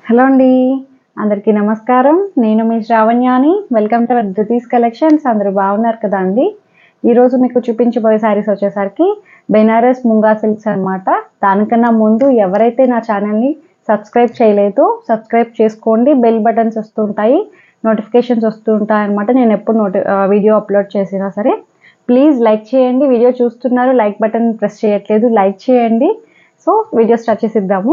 hello అండి అందరికీ నమస్కారం నేను మీ శ్రావణ్యాని వెల్కమ్ టు ధృతీస్ కలెక్షన్స్ అందరూ బాగున్నారు కదా అండి ఈరోజు మీకు చూపించబోయే శారీస్ వచ్చేసరికి బెనారస్ ముంగా సిల్క్స్ అనమాట దానికన్నా ముందు ఎవరైతే నా ఛానల్ని సబ్స్క్రైబ్ చేయలేదో సబ్స్క్రైబ్ చేసుకోండి బెల్ బటన్స్ వస్తుంటాయి నోటిఫికేషన్స్ వస్తూ ఉంటాయి అనమాట నేను ఎప్పుడు నోటి వీడియో అప్లోడ్ చేసినా సరే ప్లీజ్ లైక్ చేయండి వీడియో చూస్తున్నారు లైక్ బటన్ ప్రెస్ చేయట్లేదు లైక్ చేయండి సో వీడియో స్టార్ట్ చేసిద్దాము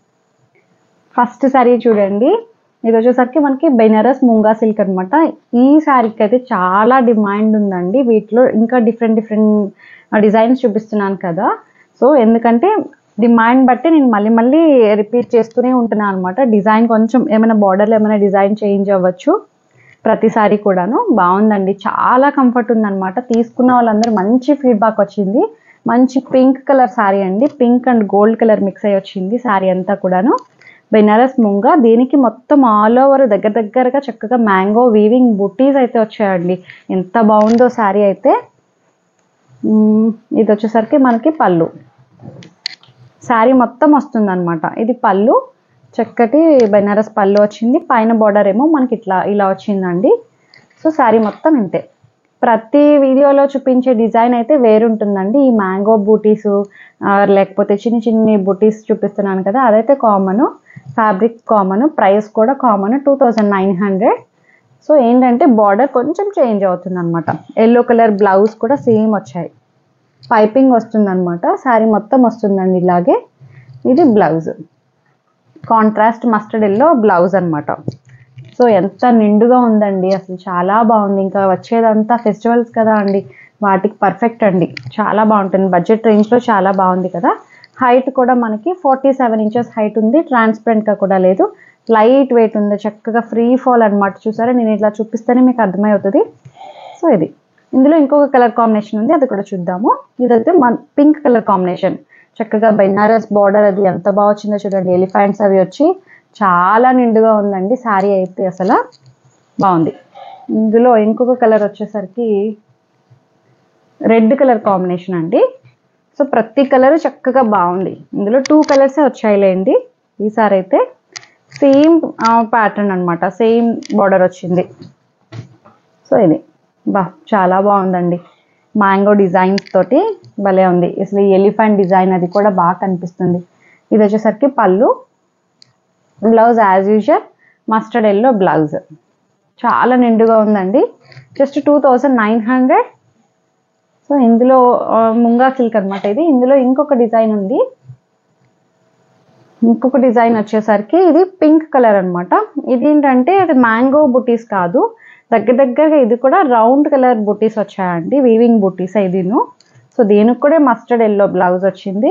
ఫస్ట్ శారీ చూడండి ఇది వచ్చేసరికి మనకి బెనారస్ ముంగా సిల్క్ అనమాట ఈ శారీకి అయితే చాలా డిమాండ్ ఉందండి వీటిలో ఇంకా డిఫరెంట్ డిఫరెంట్ డిజైన్స్ చూపిస్తున్నాను కదా సో ఎందుకంటే డిమాండ్ బట్టి నేను మళ్ళీ మళ్ళీ రిపీట్ చేస్తూనే ఉంటున్నాను అనమాట డిజైన్ కొంచెం ఏమైనా బార్డర్లో ఏమైనా డిజైన్ చేంజ్ అవ్వచ్చు ప్రతిసారి కూడాను బాగుందండి చాలా కంఫర్ట్ ఉందన్నమాట తీసుకున్న వాళ్ళందరూ మంచి ఫీడ్బ్యాక్ వచ్చింది మంచి పింక్ కలర్ శారీ అండి pink and gold colour mix అయ్యి వచ్చింది శారీ అంతా కూడాను బెనారస్ ముంగ దీనికి మొత్తం ఆల్ ఓవర్ దగ్గర దగ్గరగా చక్కగా మ్యాంగో వీవింగ్ బుటీస్ అయితే వచ్చాయండి ఎంత బాగుందో శారీ అయితే మ్మ్, ఇది వచ్చేసరికి మనకి పళ్ళు శారీ మొత్తం వస్తుంది అనమాట ఇది పళ్ళు చక్కటి బెనారస్ పళ్ళు వచ్చింది పైన బార్డర్ ఏమో మనకి ఇట్లా ఇలా వచ్చిందండి సో శారీ మొత్తం ఇంతే ప్రతి వీడియోలో చూపించే డిజైన్ అయితే వేరుంటుందండి ఈ మ్యాంగో బూటీస్ లేకపోతే చిన్న చిన్ని బూటీస్ చూపిస్తున్నాను కదా అదైతే కామన్ ఫ్యాబ్రిక్ కామన్ ప్రైస్ కూడా common two thousand nine hundred so ఏంటంటే బార్డర్ కొంచెం చేంజ్ అవుతుంది అనమాట ఎల్లో కలర్ బ్లౌజ్ కూడా సేమ్ వచ్చాయి పైపింగ్ వస్తుంది అనమాట శారీ మొత్తం వస్తుందండి ఇలాగే ఇది blouse contrast mustard yellow blouse అనమాట సో ఎంత నిండుగా ఉందండి అసలు చాలా బాగుంది ఇంకా వచ్చేదంతా ఫెస్టివల్స్ కదా అండి వాటికి పర్ఫెక్ట్ అండి చాలా బాగుంటుంది బడ్జెట్ రేంజ్లో చాలా బాగుంది కదా హైట్ కూడా మనకి ఫార్టీ సెవెన్ ఇంచెస్ హైట్ ఉంది ట్రాన్స్పరెంట్గా కూడా లేదు లైట్ వెయిట్ ఉంది చక్కగా ఫ్రీ ఫాల్ అనమాట చూసారా నేను ఇట్లా చూపిస్తేనే మీకు అర్థమవుతుంది సో ఇది ఇందులో ఇంకొక కలర్ కాంబినేషన్ ఉంది అది కూడా చూద్దాము ఇదైతే మన పింక్ కలర్ కాంబినేషన్ చక్కగా బెనారస్ బార్డర్ అది ఎంత బాగా వచ్చిందో చూడండి ఎలిఫెంట్స్ అవి వచ్చి చాలా నిండుగా ఉందండి శారీ అయితే అసలు బాగుంది ఇందులో ఇంకొక కలర్ వచ్చేసరికి రెడ్ కలర్ కాంబినేషన్ అండి సో ప్రతి కలర్ చక్కగా బాగుంది ఇందులో టూ కలర్సే వచ్చాయిలేండి ఈసారి అయితే సేమ్ ప్యాటర్న్ అనమాట సేమ్ బార్డర్ వచ్చింది సో ఇది బా చాలా బాగుందండి మ్యాంగో డిజైన్స్ తోటి భలే ఉంది అసలు ఈ ఎలిఫెంట్ డిజైన్ అది కూడా బాగా కనిపిస్తుంది ఇది వచ్చేసరికి pallu blouse as usual mustard yellow blouse చాలా నిండుగా ఉందండి just two thousand nine hundred so ఇందులో ఆ, ముంగా సిల్క్ అనమాట ఇది ఇందులో ఇంకొక డిజైన్ ఉంది ఇంకొక డిజైన్ వచ్చేసరికి ఇది పింక్ కలర్ అనమాట ఇది ఏంటంటే అది మ్యాంగో బుటీస్ కాదు దగ్గర దగ్గరగా ఇది కూడా రౌండ్ కలర్ బుటీస్ వచ్చాయండి వీవింగ్ బుటీస్ ఇదిను సో దీనికి కూడా మస్టర్డ్ ఎల్లో బ్లౌజ్ వచ్చింది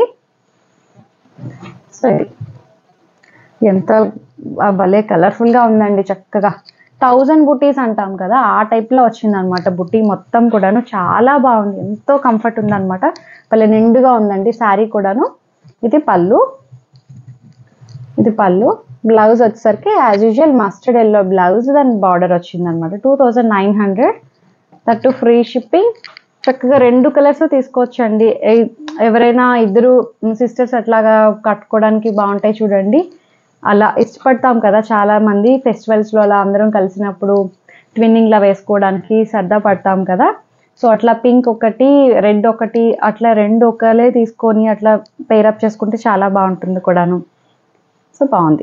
సో ఇది ఎంత ఆ భలే కలర్ఫుల్గా ఉందండి చక్కగా థౌజండ్ బుటీస్ అంటాం కదా ఆ టైప్లో వచ్చిందనమాట బుటీ మొత్తం కూడాను చాలా బాగుంది ఎంతో కంఫర్ట్ ఉందన్నమాట భలే నిండుగా ఉందండి శారీ కూడాను ఇది పళ్ళు ఇది పళ్ళు బ్లౌజ్ వచ్చేసరికి as usual mustard yellow blouse దాని బార్డర్ వచ్చింది అనమాట two thousand nine hundred that free shipping చక్కగా రెండు కలర్స్ తీసుకోవచ్చండి ఎ- ఎవరైనా ఇద్దరు సిస్టర్స్ అట్లాగా కట్టుకోవడానికి బాగుంటాయి చూడండి అలా ఇష్టపడతాం కదా చాలా మంది ఫెస్టివల్స్లో అలా అందరం కలిసినప్పుడు ట్విన్నింగ్లా వేసుకోవడానికి సరదా పడతాం కదా సో అట్లా పింక్ ఒకటి రెడ్ ఒకటి అట్లా రెండు ఒకలే తీసుకొని అట్లా పేరప్ చేసుకుంటే చాలా బాగుంటుంది కూడాను సో బాగుంది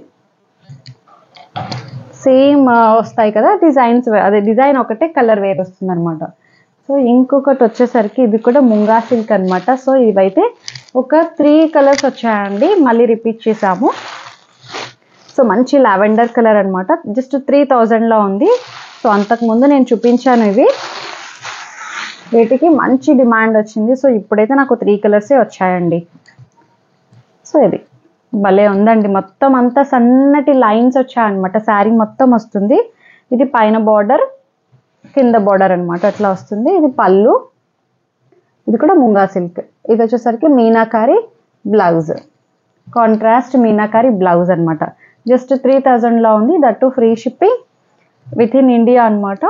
సేమ్ వస్తాయి కదా డిజైన్స్ అదే డిజైన్ ఒకటే కలర్ వేరు వస్తుంది అనమాట సో ఇంకొకటి వచ్చేసరికి ఇది కూడా ముంగా సిల్క్ అనమాట సో ఇవైతే ఒక త్రీ కలర్స్ వచ్చాయండి మళ్ళీ రిపీట్ చేసాము సో మంచి లావెండర్ కలర్ అనమాట జస్ట్ త్రీ థౌజండ్లో ఉంది సో అంతకుముందు నేను చూపించాను ఇవి వీటికి మంచి డిమాండ్ వచ్చింది సో ఇప్పుడైతే నాకు త్రీ కలర్సే వచ్చాయండి సో ఇది భలే ఉందండి మొత్తం అంతా సన్నటి లైన్స్ వచ్చాయన్నమాట శారీ మొత్తం వస్తుంది ఇది పైన బార్డర్ కింద బార్డర్ అన్నమాట అట్లా వస్తుంది ఇది పళ్ళు ఇది కూడా ముంగా సిల్క్ ఇది వచ్చేసరికి meenakari blouse contrast meenakari blouse అన్నమాట జస్ట్ త్రీ థౌజండ్లో ఉంది that free shipping with in India అన్నమాట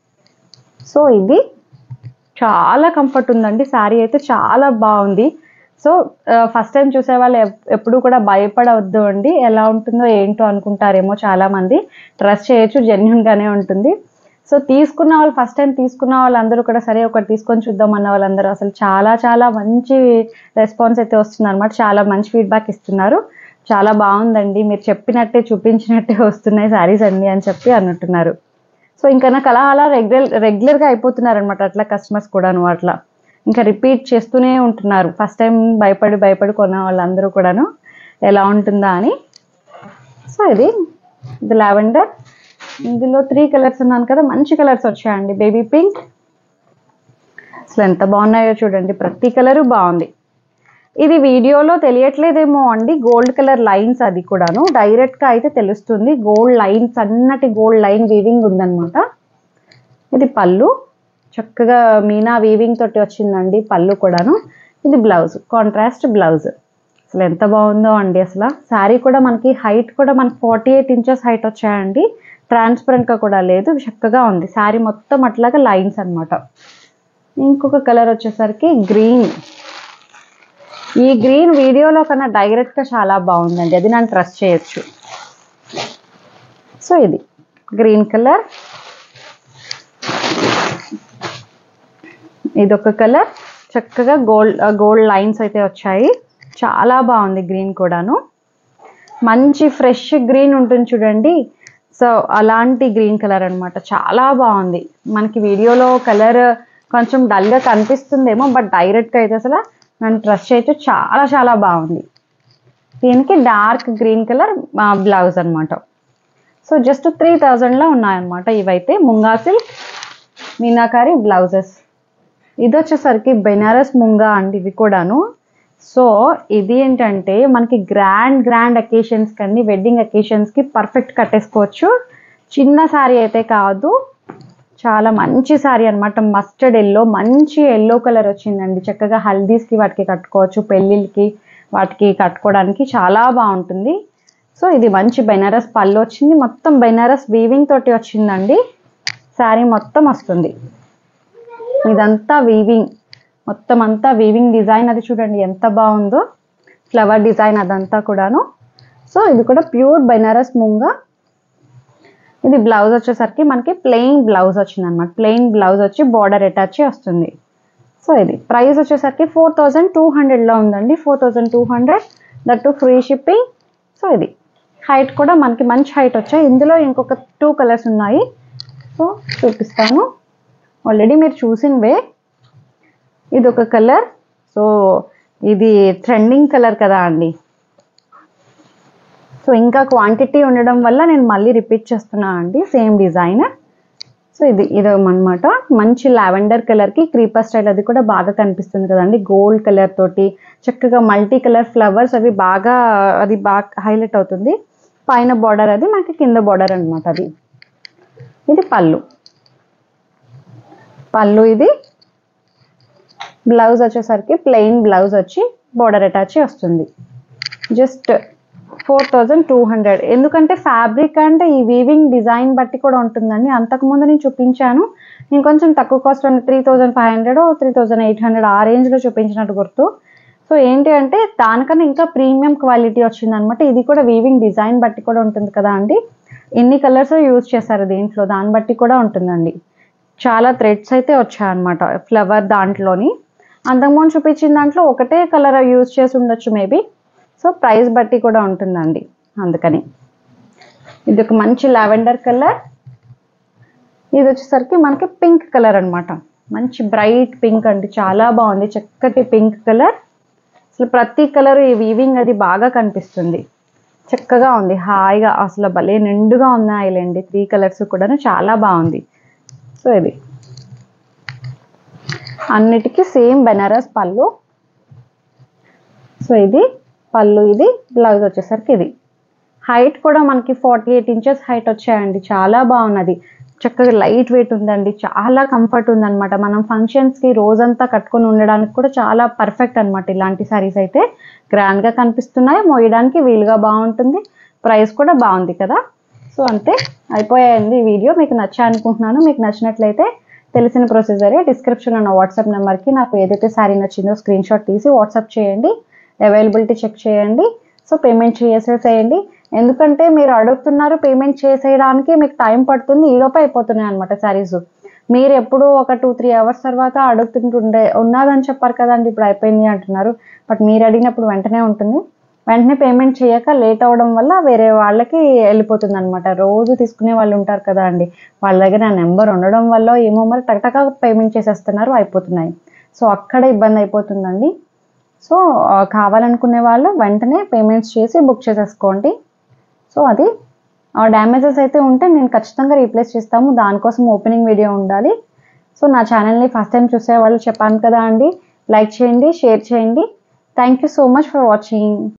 సో ఇది చాలా కంఫర్ట్ ఉందండి శారీ అయితే చాలా బాగుంది సో ఫస్ట్ టైం చూసే వాళ్ళు ఎప్- ఎప్పుడు కూడా భయపడవద్దు అండి ఎలా ఉంటుందో ఏంటో అనుకుంటారేమో చాలా మంది ట్రస్ట్ చేయొచ్చు జెన్యున్ గానే ఉంటుంది సో తీసుకున్న వాళ్ళు ఫస్ట్ టైం తీసుకున్న వాళ్ళందరూ కూడా సరే ఒకటి తీసుకొని చూద్దాం అన్న వాళ్ళందరూ అసలు చాలా చాలా మంచి రెస్పాన్స్ అయితే వస్తుంది అనమాట చాలా మంచి ఫీడ్బ్యాక్ ఇస్తున్నారు చాలా బాగుందండి మీరు చెప్పినట్టే చూపించినట్టే వస్తున్నాయి శారీస్ అన్ని అని చెప్పి అంటున్నారు సో ఇంకా నాకు అలా అలా రెగ్యులర్ రెగ్యులర్గా అయిపోతున్నారు అనమాట అట్లా కస్టమర్స్ కూడాను అట్లా ఇంకా రిపీట్ చేస్తూనే ఉంటున్నారు ఫస్ట్ టైం భయపడి భయపడి కొన్న వాళ్ళందరూ కూడాను ఎలా ఉంటుందా అని సో ఇది ఇది లావెండర్ ఇందులో త్రీ కలర్స్ ఉన్నాను కదా మంచి కలర్స్ వచ్చాయండి బేబీ పింక్ అసలు ఎంత బాగున్నాయో చూడండి ప్రతి కలరు బాగుంది ఇది వీడియోలో తెలియట్లేదేమో అండి గోల్డ్ కలర్ లైన్స్ అది కూడాను డైరెక్ట్గా అయితే తెలుస్తుంది గోల్డ్ లైన్ సన్నటి గోల్డ్ లైన్ వీవింగ్ ఉందన్నమాట ఇది పళ్ళు చక్కగా మీనా వీవింగ్ తోటి వచ్చిందండి పళ్ళు కూడాను ఇది బ్లౌజ్ కాంట్రాస్ట్ బ్లౌజ్ అసలు ఎంత బాగుందో అండి అసలు శారీ కూడా మనకి హైట్ కూడా మనకి ఫార్టీ ఎయిట్ ఇంచెస్ హైట్ వచ్చాయండి ట్రాన్స్పరెంట్గా కూడా లేదు చక్కగా ఉంది శారీ మొత్తం అట్లాగా లైన్స్ అన్నమాట ఇంకొక కలర్ వచ్చేసరికి గ్రీన్ ఈ గ్రీన్ వీడియోలో కన్నా డైరెక్ట్గా చాలా బాగుందండి అది నన్ను ట్రస్ట్ చేయొచ్చు సో ఇది గ్రీన్ కలర్ ఇది ఒక కలర్ చక్కగా గోల్డ్ గోల్డ్ లైన్స్ అయితే వచ్చాయి చాలా బాగుంది గ్రీన్ కూడాను మంచి ఫ్రెష్ గ్రీన్ ఉంటుంది చూడండి సో అలాంటి గ్రీన్ కలర్ అన్నమాట చాలా బాగుంది మనకి వీడియోలో కలర్ కొంచెం డల్గా కనిపిస్తుందేమో బట్ డైరెక్ట్గా అయితే అసలు నన్ను ట్రస్ట్ చేయొచ్చు చాలా చాలా బాగుంది దీనికి డార్క్ గ్రీన్ కలర్ బ్లౌజ్ అన్నమాట సో జస్ట్ త్రీ థౌజండ్లో ఉన్నాయన్నమాట ఇవైతే ముంగా సిల్క్ మీనాకారి బ్లౌజెస్ ఇది వచ్చేసరికి బెనారస్ ముంగా అండి ఇవి కూడాను సో ఇది ఏంటంటే మనకి గ్రాండ్ గ్రాండ్ అకేషన్స్ కానీ వెడ్డింగ్ అకేషన్స్కి పర్ఫెక్ట్ కట్టేసుకోవచ్చు చిన్న శారీ అయితే కాదు చాలా మంచి శారీ అనమాట మస్టర్డ్ ఎల్లో మంచి ఎల్లో కలర్ వచ్చిందండి చక్కగా హల్దీస్కి వాటికి కట్టుకోవచ్చు పెళ్ళిళ్ళకి వాటికి కట్టుకోవడానికి చాలా బాగుంటుంది సో ఇది మంచి బెనారస్ పళ్ళు వచ్చింది మొత్తం బెనారస్ వీవింగ్ తోటి వచ్చిందండి శారీ మొత్తం వస్తుంది ఇదంతా వీవింగ్ మొత్తం అంతా వీవింగ్ డిజైన్ అది చూడండి ఎంత బాగుందో ఫ్లవర్ డిజైన్ అదంతా కూడాను సో ఇది కూడా ప్యూర్ బెనారస్ ముంగా ఇది బ్లౌజ్ వచ్చేసరికి మనకి ప్లెయిన్ బ్లౌజ్ వచ్చింది అనమాట ప్లెయిన్ బ్లౌజ్ వచ్చి బార్డర్ అటాచ్ వస్తుంది సో ఇది ప్రైస్ వచ్చేసరికి ఫోర్ థౌజండ్ టూ హండ్రెడ్లో ఉందండి four thousand two hundred that free shipping so ఇది హైట్ కూడా మనకి మంచి హైట్ వచ్చాయి ఇందులో ఇంకొక టూ కలర్స్ ఉన్నాయి సో చూపిస్తాను ఆల్రెడీ మీరు చూసినవే ఇది ఒక కలర్ సో ఇది ట్రెండింగ్ కలర్ కదా అండి సో ఇంకా క్వాంటిటీ ఉండడం వల్ల నేను మళ్ళీ రిపీట్ చేస్తున్నాను అండి సేమ్ డిజైన్ సో ఇది ఇది అనమాట మంచి లావెండర్ కలర్కి క్రీపర్ స్టైల్ అది కూడా బాగా కనిపిస్తుంది కదండి గోల్డ్ కలర్ తోటి చక్కగా మల్టీ కలర్ ఫ్లవర్స్ అవి బాగా అది బాగా హైలైట్ అవుతుంది పైన బార్డర్ అది మనకి కింద బార్డర్ అనమాట అది ఇది పళ్ళు పళ్ళు ఇది బ్లౌజ్ వచ్చేసరికి ప్లెయిన్ బ్లౌజ్ వచ్చి బార్డర్ అటాచ్ వస్తుంది just four thousand two hundred ఎందుకంటే ఫ్యాబ్రిక్ అంటే ఈ వీవింగ్ డిజైన్ బట్టి కూడా ఉంటుందండి అంతకుముందు నేను చూపించాను నేను కొంచెం తక్కువ కాస్ట్ ఉంది three thousand five hundred three thousand eight hundred ఆ రేంజ్లో చూపించినట్టు గుర్తు సో ఏంటి అంటే దానికన్నా ఇంకా ప్రీమియం క్వాలిటీ వచ్చిందనమాట ఇది కూడా వీవింగ్ డిజైన్ బట్టి కూడా ఉంటుంది కదా అండి ఎన్ని కలర్స్ యూజ్ చేశారు దీంట్లో దాన్ని బట్టి కూడా ఉంటుందండి చాలా థ్రెడ్స్ అయితే వచ్చాయన్నమాట ఫ్లవర్ దాంట్లోని అంతకుముందు చూపించిన దాంట్లో ఒకటే కలర్ యూజ్ చేసి ఉండొచ్చు మేబీ సో ప్రైస్ బట్టి కూడా ఉంటుందండి అందుకని ఇది ఒక మంచి లావెండర్ కలర్ ఇది వచ్చేసరికి మనకి పింక్ కలర్ అన్నమాట మంచి బ్రైట్ పింక్ అండి చాలా బాగుంది చక్కటి పింక్ కలర్ అసలు ప్రతి కలర్ ఈ వీవింగ్ అది బాగా కనిపిస్తుంది చక్కగా ఉంది హాయిగా అసలు భలే నిండుగా ఉన్నాయిలేండి త్రీ కలర్స్ కూడా చాలా బాగుంది సో ఇది అన్నిటికీ సేమ్ బెనారస్ పళ్ళు సో ఇది పళ్ళు ఇది బ్లౌజ్ వచ్చేసరికి ఇది హైట్ కూడా మనకి ఫార్టీ ఎయిట్ ఇంచెస్ హైట్ వచ్చాయండి చాలా బాగున్నది చక్కగా లైట్ వెయిట్ ఉందండి చాలా కంఫర్ట్ ఉందన్నమాట మనం ఫంక్షన్స్కి రోజంతా కట్టుకొని ఉండడానికి కూడా చాలా పర్ఫెక్ట్ అనమాట ఇలాంటి సారీస్ అయితే గ్రాండ్గా కనిపిస్తున్నాయి మోయడానికి వీలుగా బాగుంటుంది ప్రైస్ కూడా బాగుంది కదా సో అంతే అయిపోయాయండి ఈ వీడియో మీకు నచ్చా అనుకుంటున్నాను మీకు నచ్చినట్లయితే తెలిసిన ప్రొసీజరే డిస్క్రిప్షన్ ఉన్న వాట్సాప్ నెంబర్కి నాకు ఏదైతే శారీ నచ్చిందో స్క్రీన్ షాట్ తీసి వాట్సాప్ చేయండి అవైలబిలిటీ చెక్ చేయండి సో పేమెంట్ చేసేసేయండి ఎందుకంటే మీరు అడుగుతున్నారు పేమెంట్ చేసేయడానికి మీకు టైం పడుతుంది ఈలోపు అయిపోతున్నాయి అనమాట శారీస్ మీరు ఎప్పుడు ఒక టూ త్రీ అవర్స్ తర్వాత అడుగుతుంటుండే ఉన్నదని చెప్పారు కదండి ఇప్పుడు అయిపోయింది అంటున్నారు బట్ మీరు అడిగినప్పుడు వెంటనే ఉంటుంది వెంటనే పేమెంట్ చేయక లేట్ అవ్వడం వల్ల వేరే వాళ్ళకి వెళ్ళిపోతుంది అనమాట రోజు తీసుకునే వాళ్ళు ఉంటారు కదా అండి వాళ్ళ దగ్గర నా నెంబర్ ఉండడం వల్ల ఏమో మరి టక్టక పేమెంట్ చేసేస్తున్నారు అయిపోతున్నాయి సో అక్కడ ఇబ్బంది అయిపోతుందండి సో ఆ, కావాలనుకునే వాళ్ళు వెంటనే పేమెంట్స్ చేసి బుక్ చేసేసుకోండి సో అది డ్యామేజెస్ అయితే ఉంటే నేను ఖచ్చితంగా రీప్లేస్ చేస్తాము దానికోసం ఓపెనింగ్ వీడియో ఉండాలి సో నా ఛానల్ని ఫస్ట్ టైం చూసే వాళ్ళు చెప్పాను కదా అండి లైక్ చేయండి షేర్ చేయండి thank you so much for watching